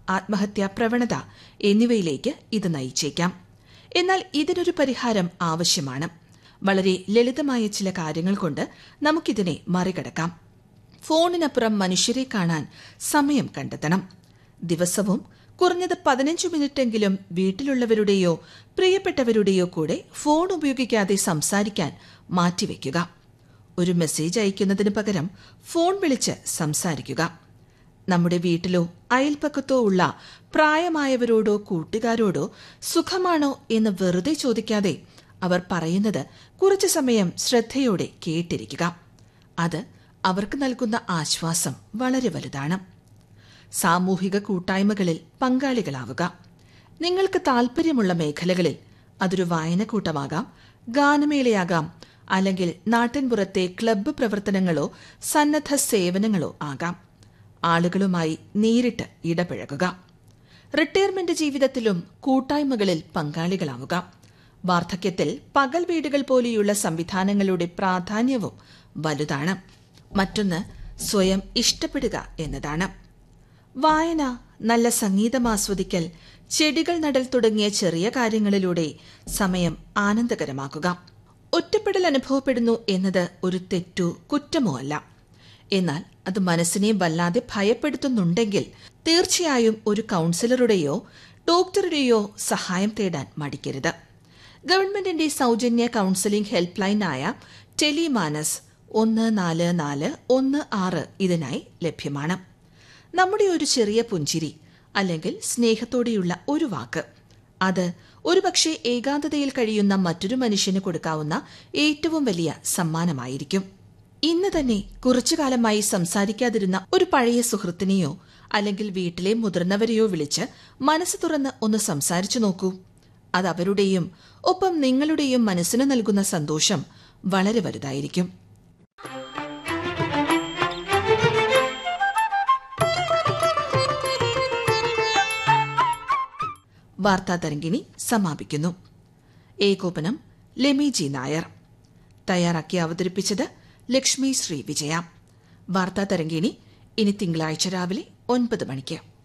ആത്മഹത്യാ പ്രവണത എന്നിവയിലേക്ക് ഇത് നയിച്ചേക്കാം എന്നാൽ ഇതിനൊരു പരിഹാരം ആവശ്യമാണ് വളരെ ലളിതമായ ചില കാര്യങ്ങൾ കൊണ്ട് നമുക്കിതിനെ മറികടക്കാം ഫോണിനപ്പുറം മനുഷ്യരെ കാണാൻ സമയം കണ്ടെത്തണം ദിവസവും കുറഞ്ഞത് പതിനഞ്ച് മിനിറ്റെങ്കിലും വീട്ടിലുള്ളവരുടെയോ പ്രിയപ്പെട്ടവരുടെയോ കൂടെ ഫോൺ ഉപയോഗിക്കാതെ സംസാരിക്കാൻ മാറ്റിവെക്കുക ഒരു മെസ്സേജ് അയക്കുന്നതിന് പകരം ഫോൺ വിളിച്ച് സംസാരിക്കുക നമ്മുടെ വീട്ടിലോ അയൽപ്പക്കത്തോ ഉള്ള പ്രായമായവരോടോ കൂട്ടുകാരോടോ സുഖമാണോ എന്ന് വെറുതെ ചോദിക്കാതെ അവർ പറയുന്നത് കുറച്ചു സമയം ശ്രദ്ധയോടെ കേട്ടിരിക്കുക അത് അവർക്ക് നൽകുന്ന ആശ്വാസം വളരെ വലുതാണ് സാമൂഹിക കൂട്ടായ്മകളിൽ പങ്കാളികളാവുക നിങ്ങൾക്ക് താൽപ്പര്യമുള്ള മേഖലകളിൽ അതൊരു വായനക്കൂട്ടമാകാം ഗാനമേളയാകാം അല്ലെങ്കിൽ നാട്ടിൻപുറത്തെ ക്ലബ്ബ് പ്രവർത്തനങ്ങളോ സന്നദ്ധ സേവനങ്ങളോ ആകാം ആളുകളുമായി നേരിട്ട് ഇടപഴകുക റിട്ടയർമെന്റ് ജീവിതത്തിലും കൂട്ടായ്മകളിൽ പങ്കാളികളാവുക വാർദ്ധക്യത്തിൽ പകൽ വീടുകൾ പോലെയുള്ള സംവിധാനങ്ങളുടെ പ്രാധാന്യവും വലുതാണ് മറ്റൊന്ന് സ്വയം ഇഷ്ടപ്പെടുക എന്നതാണ് വായന നല്ല സംഗീതം ആസ്വദിക്കൽ ചെടികൾ നടൽ തുടങ്ങിയ ചെറിയ കാര്യങ്ങളിലൂടെ സമയം ആനന്ദകരമാക്കുക ഒറ്റപ്പെടൽ അനുഭവപ്പെടുന്നു എന്നത് ഒരു തെറ്റോ കുറ്റമോ അല്ല എന്നാൽ അത് മനസ്സിനെ വല്ലാതെ ഭയപ്പെടുത്തുന്നുണ്ടെങ്കിൽ തീർച്ചയായും ഒരു കൗൺസിലറുടെയോ ഡോക്ടറുടെയോ സഹായം തേടാൻ മടിക്കരുത് ഗവൺമെന്റിന്റെ സൗജന്യ കൌൺസിലിംഗ് ഹെൽപ്പ് ലൈനായ ടെലിമാനസ് ഒന്ന് നാല് നാല് ഒന്ന് ആറ് ഇതിനായി ലഭ്യമാണ് നമ്മുടെ ഒരു ചെറിയ പുഞ്ചിരി അല്ലെങ്കിൽ സ്നേഹത്തോടെയുള്ള ഒരു വാക്ക് അത് ഒരുപക്ഷെ ഏകാന്തതയിൽ കഴിയുന്ന മറ്റൊരു മനുഷ്യന് കൊടുക്കാവുന്ന ഏറ്റവും വലിയ സമ്മാനമായിരിക്കും ഇന്ന് തന്നെ കുറച്ചു കാലമായി സംസാരിക്കാതിരുന്ന ഒരു പഴയ സുഹൃത്തിനെയോ അല്ലെങ്കിൽ വീട്ടിലെ മുതിർന്നവരെയോ വിളിച്ച് മനസ്സ് തുറന്ന് ഒന്ന് സംസാരിച്ചു നോക്കൂ അത് അവരുടെയും ഒപ്പം നിങ്ങളുടെയും മനസ്സിന് നൽകുന്ന സന്തോഷം വളരെ വലുതായിരിക്കും വാർത്താ തരംഗിണി സമാപിക്കുന്നു ഏകോപനം ലെമി ജി നായർ തയ്യാറാക്കി അവതരിപ്പിച്ചത് ലക്ഷ്മി ശ്രീ വിജയ വാർത്താ തരംഗിണി ഇനി തിങ്കളാഴ്ച രാവിലെ ഒൻപത് മണിക്ക്